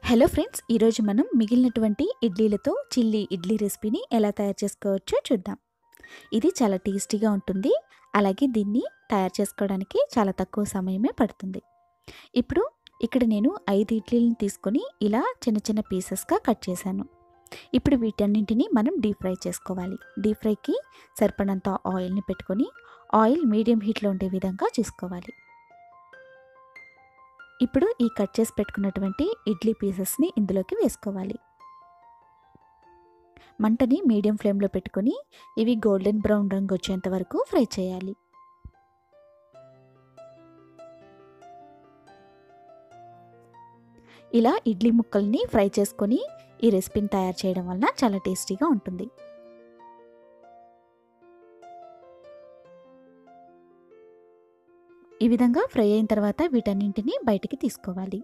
hello friends ఈరోజు మనం మిగిలినటువంటి ఇడ్లీలతో చిల్లీ ఇడ్లీ రెసిపీని ఎలా తయారు చేసుకోవచ్చో చూద్దాం ఇది చాలా టేస్టీగా ఉంటుంది అలాగే దీన్ని తయారు చేసుకోవడానికి చాలా తక్కువ సమయమే పడుతుంది ఇప్పుడు ఇక్కడ నేను ఐదు ఇడ్లీలను తీసుకొని ఇలా చిన్న చిన్న పీసెస్గా కట్ చేశాను ఇప్పుడు వీటన్నింటినీ మనం డీప్ ఫ్రై చేసుకోవాలి డీప్ ఫ్రైకి సరిపడంత ఆయిల్ని పెట్టుకొని ఆయిల్ మీడియం హీట్లో ఉండే విధంగా చూసుకోవాలి ఇప్పుడు ఈ కట్ చేసి పెట్టుకున్నటువంటి ఇడ్లీ పీసెస్ని ఇందులోకి వేసుకోవాలి మంటని మీడియం ఫ్లేమ్లో పెట్టుకొని ఇవి గోల్డెన్ బ్రౌన్ రంగు వచ్చేంత వరకు ఫ్రై చేయాలి ఇలా ఇడ్లీ ముక్కల్ని ఫ్రై చేసుకొని ఈ రెసిపీని తయారు చేయడం వలన చాలా టేస్టీగా ఉంటుంది ఈ విధంగా ఫ్రై అయిన తర్వాత వీటన్నింటిని బయటికి తీసుకోవాలి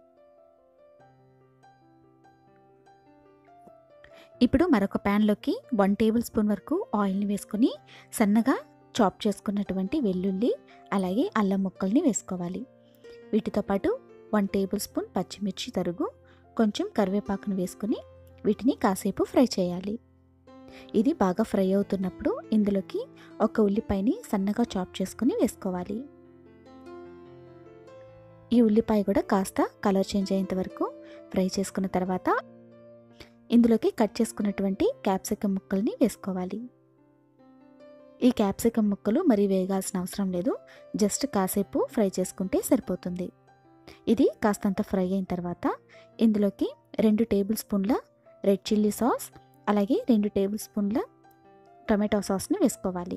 ఇప్పుడు మరొక ప్యాన్లోకి వన్ టేబుల్ స్పూన్ వరకు ఆయిల్ని వేసుకొని సన్నగా చాప్ చేసుకున్నటువంటి వెల్లుల్లి అలాగే అల్లం ముక్కల్ని వేసుకోవాలి వీటితో పాటు వన్ టేబుల్ స్పూన్ పచ్చిమిర్చి తరుగు కొంచెం కరివేపాకును వేసుకొని వీటిని కాసేపు ఫ్రై చేయాలి ఇది బాగా ఫ్రై అవుతున్నప్పుడు ఇందులోకి ఒక ఉల్లిపాయని సన్నగా చాప్ చేసుకుని వేసుకోవాలి ఈ ఉల్లిపాయ కూడా కాస్త కలర్ చేంజ్ అయ్యేంత వరకు ఫ్రై చేసుకున్న తర్వాత ఇందులోకి కట్ చేసుకున్నటువంటి క్యాప్సికమ్ ముక్కల్ని వేసుకోవాలి ఈ క్యాప్సికమ్ ముక్కలు మరీ వేగాల్సిన అవసరం లేదు జస్ట్ కాసేపు ఫ్రై చేసుకుంటే సరిపోతుంది ఇది కాస్తంత ఫ్రై అయిన తర్వాత ఇందులోకి రెండు టేబుల్ స్పూన్ల రెడ్ చిల్లీ సాస్ అలాగే రెండు టేబుల్ స్పూన్ల టొమాటో సాస్ని వేసుకోవాలి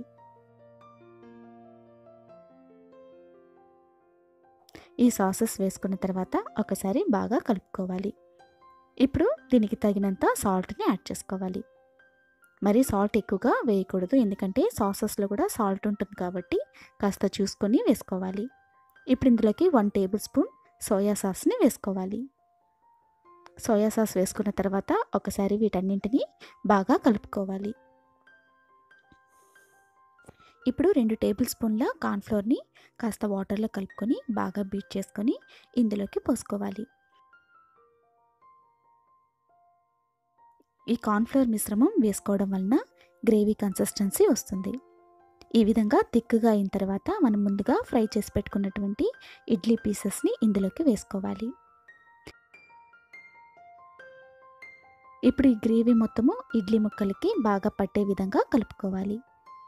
ఈ సాసెస్ వేసుకున్న తర్వాత ఒకసారి బాగా కలుపుకోవాలి ఇప్పుడు దీనికి తగినంత సాల్ట్ని యాడ్ చేసుకోవాలి మరి సాల్ట్ ఎక్కువగా వేయకూడదు ఎందుకంటే సాసెస్లో కూడా సాల్ట్ ఉంటుంది కాబట్టి కాస్త చూసుకొని వేసుకోవాలి ఇప్పుడు ఇందులోకి వన్ టేబుల్ స్పూన్ సోయా సాస్ని వేసుకోవాలి సోయా సాస్ వేసుకున్న తర్వాత ఒకసారి వీటన్నింటినీ బాగా కలుపుకోవాలి ఇప్పుడు రెండు టేబుల్ స్పూన్ల కార్న్ఫ్లోర్ని కాస్త వాటర్లో కలుపుకొని బాగా బీట్ చేసుకొని ఇందులోకి పోసుకోవాలి ఈ కార్న్ఫ్లోర్ మిశ్రమం వేసుకోవడం వలన గ్రేవీ కన్సిస్టెన్సీ వస్తుంది ఈ విధంగా థిక్గా అయిన తర్వాత మనం ముందుగా ఫ్రై చేసి పెట్టుకున్నటువంటి ఇడ్లీ పీసెస్ని ఇందులోకి వేసుకోవాలి ఇప్పుడు ఈ గ్రేవీ మొత్తము ఇడ్లీ ముక్కలకి బాగా పట్టే విధంగా కలుపుకోవాలి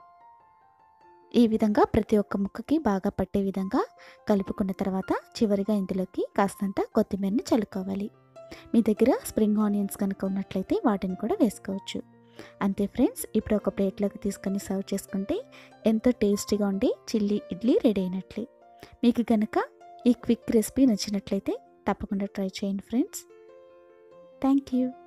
ఈ విధంగా ప్రతి ఒక్క ముక్కకి బాగా పట్టే విధంగా కలుపుకున్న తర్వాత చివరిగా ఇందులోకి కాస్తంత కొత్తిమీరని చల్లుకోవాలి మీ దగ్గర స్ప్రింగ్ ఆనియన్స్ కనుక ఉన్నట్లయితే వాటిని కూడా వేసుకోవచ్చు అంతే ఫ్రెండ్స్ ఇప్పుడు ఒక ప్లేట్లోకి తీసుకొని సర్వ్ చేసుకుంటే ఎంతో టేస్టీగా ఉండే చిల్లీ ఇడ్లీ రెడీ అయినట్లే మీకు కనుక ఈ క్విక్ రెసిపీ నచ్చినట్లయితే తప్పకుండా ట్రై చేయండి ఫ్రెండ్స్ థ్యాంక్ యూ